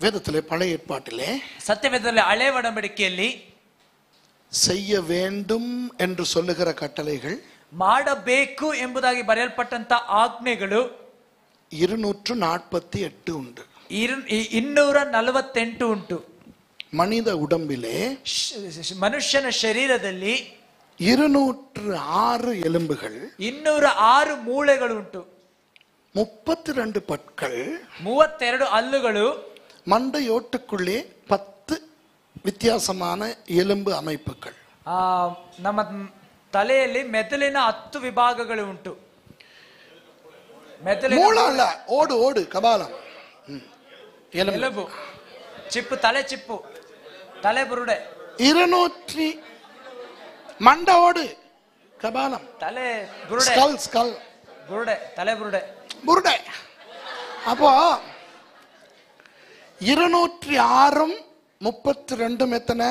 வேதத்திலே பழைய ஏற்பாட்டிலே ಸತ್ಯವೇದದಲ್ಲಿ ಹಳೆ ಒಡಂಬಡಿಕೆಯಲ್ಲಿ செய்ய வேண்டும் என்று சொல்லுகிற கட்டளைகள் ಮಾಡಬೇಕು ಎಂಬುದಾಗಿ ಬರೆಯಲ್ಪಟ್ಟಂತ ಆಜ್ಞೆಗಳು இருநூற்று நாற்பத்தி எட்டு உண்டு ಇರು- ಇ- ಇನ್ನೂರ ನಲವತ್ತೆಂಟು ಉಂಟು மனித உடம்பிலே ಶ- ಶ- ಮನುಷ್ಯನ ಶರೀರದಲ್ಲಿ இருநூற்று ஆறு எலும்புகள் ಇನ್ನೂರ ಆರು ಮೂಳೆಗಳು ಉಂಟು முப்பத்தி ரெண்டு பற்கள் ಮೂವತ್ತೆರಡು ಹಲ್ಲುಗಳು மண்டையோட்டுக்குள்ளே பத்து வித்தியாசமான எலும்பு அமைப்புகள் ಆ, ನಮ್ಮ ತಲೆಯಲ್ಲಿ ಮೆದುಳಿನ ಹತ್ತು ವಿಭಾಗಗಳು ಉಂಟು ಮೆದುಳಿನ மூலம் அல்ல ஓடு ஓடு கபாலம் ம். எலும்பு ಎಲುಬು ಚಿಪ್ಪು ತಲೆ ಚಿಪ್ಪು ತಲೆ ಬುರುಡೆ இருநூற்றி மண்டை ஓடு கபாலம் ತಲೆ ಬುರುಡೆ ஸ்கல் ஸ்கல் ಬುರುಡೆ ತಲೆ ಬುರುಡೆ புருடை அப்போ இருநூற்றி ஆறும் முப்பத்தி ரெண்டும் எத்தனை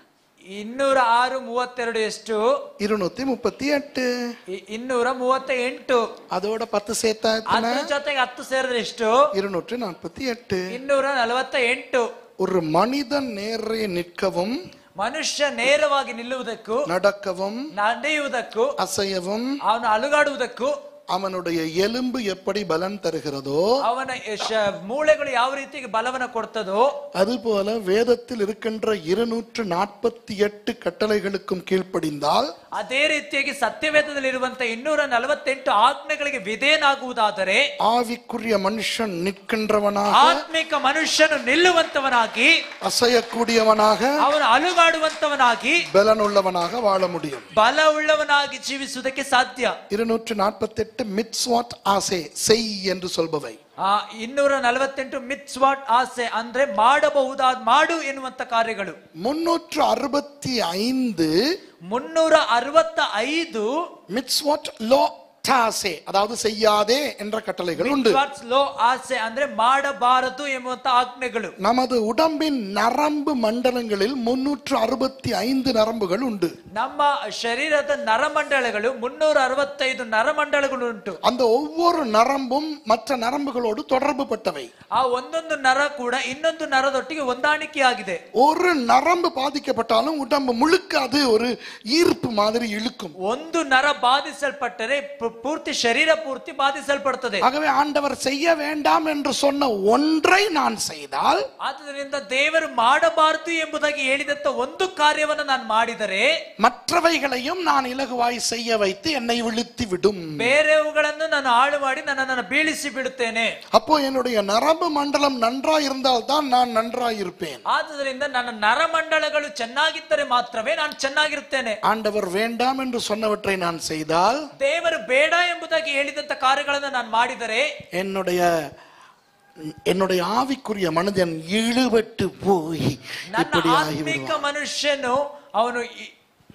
ಇನ್ನೂರ ಆರು ಮೂವತ್ತೆರಡು ಎಷ್ಟು இருநூத்தி முப்பத்தி எட்டு ಇ- ಇನ್ನೂರ ಮೂವತ್ತ ಎಂಟು அதோட பத்து சேர்த்தா எத்தனை ಅದ್ರ ಜೊತೆಗೆ ಹತ್ತು ಸೇರಿದ್ರೆ ಎಷ್ಟು இருநூற்றி நாற்பத்தி எட்டு ಇನ್ನೂರ ನಲವತ್ತ ಎಂಟು ஒரு மனிதன் நேரே நிற்கவும் ಮನುಷ್ಯ ನೇರವಾಗಿ ನಿಲ್ಲುವುದಕ್ಕೂ நடக்கவும் ನಡೆಯುವುದಕ್ಕೂ அசையவும் ಅವನು ಅಲುಗಾಡುವುದಕ್ಕೂ அவனுடைய எலும்பு எப்படி பலன் தருகிறதோ ಅವನ ಶ- ಮೂಳೆಗಳು ಯಾವ ರೀತಿಗೆ ಬಲವನ್ನ ಕೊಡ್ತದೋ அதுபோல வேதத்தில் இருக்கின்ற இருநூற்று நாற்பத்தி எட்டு கட்டளைகளுக்கும் கீழ்ப்படிந்தால் ಅದೇ ರೀತಿಯಾಗಿ ಸತ್ಯವೇದದಲ್ಲಿರುವಂತ ಇನ್ನೂರ ನಲವತ್ತೆಂಟು ಆಜ್ಞೆಗಳಿಗೆ ವಿಧೇಯನಾಗುವುದಾದರೆ ஆவிக்குரிய மனுஷன் நிற்கின்றவனாக ಆತ್ಮಿಕ ಮನುಷ್ಯನು ನಿಲ್ಲುವಂತವನಾಗಿ அசையக்கூடியவனாக ಅವನು ಅಲುಗಾಡುವಂತವನಾಗಿ பலனுள்ளவனாக வாழ முடியும் ಬಲ ಉಳ್ಳವನಾಗಿ ಜೀವಿಸುವುದಕ್ಕೆ ಸಾಧ್ಯ இருநூற்று நாற்பத்தி எட்டு மிட்ஸ்வாட் ஆசை செய் என்று சொல்பவை ಆ ಇನ್ನೂರ ನಲವತ್ತೆಂಟು ಮಿತ್ಸ್ವಾಟ್ ಆಸೆ ಅಂದ್ರೆ ಮಾಡಬಹುದಾದ ಮಾಡು ಎನ್ನುವಂತ ಕಾರ್ಯಗಳು முன்னூற்று அறுபத்தி ஐந்து ಮುನ್ನೂರ ಅರವತ್ತ ಐದು மிட்ஸ்வாட் லோ டாசே அதாவது செய்யாதே என்ற கட்டளைகள் உண்டு ಲೋ ಆಸೆ ಅಂದ್ರೆ ಮಾಡಬಾರದು ಎಂಬುವಂತ ಆಜ್ಞೆಗಳು நமது உடம்பின் நரம்பு மண்டலங்களில் முன்னூற்று அறுபத்தி ஐந்து நரம்புகள் உண்டு ನಮ್ಮ ಶರೀರದ ನರಮಂಡಲಗಳು ಮುನ್ನೂರ ಅರವತ್ತೈದು ನರಮಂಡಲಗಳು ಉಂಟು அந்த ஒவ்வொரு நரம்பும் மற்ற நரம்புகளோடு தொடர்பு பட்டவை ಆ ಒಂದೊಂದು ನರ ಕೂಡ ಇನ್ನೊಂದು ನರದೊಟ್ಟಿಗೆ ಹೊಂದಾಣಿಕೆಯಾಗಿದೆ ஒரு நரம்பு பாதிக்கப்பட்டாலும் உடம்பு முழுக்க அது ஒரு ஈர்ப்பு மாதிரி இழுக்கும் ಒಂದು ನರ ಬಾಧಿಸಲ್ಪಟ್ಟರೆ ಪು- ಪೂರ್ತಿ ಶರೀರ ಪೂರ್ತಿ ಬಾಧಿಸಲ್ಪಡುತ್ತದೆ ஆகவே ஆண்டவர் செய்ய வேண்டாம் என்று சொன்ன ஒன்றை நான் செய்தால் ಆದ್ದರಿಂದ ದೇವರು ಮಾಡಬಾರದು ಎಂಬುದಾಗಿ ಹೇಳಿದಂತ ಒಂದು ಕಾರ್ಯವನ್ನು ನಾನು ಮಾಡಿದರೆ மற்றவைகளையும் நான் இலகுவாய் செய்ய வைத்து என்னை விழுத்தி விடும் ಬೇರೆವುಗಳನ್ನು ನಾನು ಹಾಳು ಮಾಡಿ ನನ್ನನ್ನು ಬೀಳಿಸಿ ಬಿಡುತ್ತೇನೆ அப்போ என்னுடைய நரம்பு மண்டலம் நன்றா இருந்தால் தான் நான் நன்றாய் இருப்பேன் ಆದುದರಿಂದ ನನ್ನ ನರಮಂಡಲಗಳು ಚೆನ್ನಾಗಿದ್ದರೆ ಮಾತ್ರವೇ ನಾನು ಚೆನ್ನಾಗಿರುತ್ತೇನೆ ஆண்டவர் வேண்டாம் என்று சொன்னவற்றை நான் செய்தால் ದೇವರು ಬೇಡ ಎಂಬುದಾಗಿ ಹೇಳಿದಂತ ಕಾರ್ಯಗಳನ್ನು ನಾನು ಮಾಡಿದರೆ என்னுடைய என்னுடைய ஆவிக்குரிய மனிதன் இழுபட்டு போய் ನನ್ನ இப்படி ಆತ್ಮಿಕ ஆகிவிடுவான் ಮನುಷ್ಯನು ಅವನು ಈ-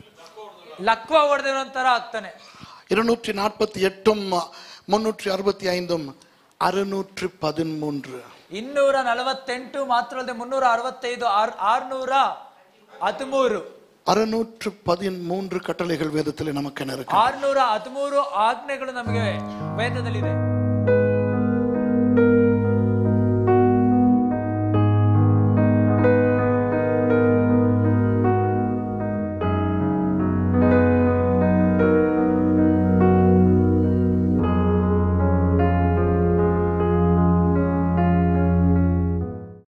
ಲಕ್ವ ಹೊಡೆದಿರೋ ತರ ಆಗ್ತಾನೆ இருநூற்றி நாற்பத்தி எட்டும் முன்னூற்றி அறுபத்தி ஐந்தும் அறுநூற்று பதிமூன்று ಇನ್ನೂರ ನಲವತ್ತೆಂಟು ಮಾತ್ರ ಅಲ್ಲದೆ ಮುನ್ನೂರ ಅರವತ್ತೈದು ಆರ್ ಆರ್ನೂರ ಹದಿಮೂರು அறுநூற்று பதிமூன்று கட்டளைகள் வேதத்தில் நமக்கு என இருக்கு ಆರ್ನೂರ ಹದಿಮೂರು ಆಜ್ಞೆಗಳು ನಮಗೆ ವೇದದಲ್ಲಿದೆ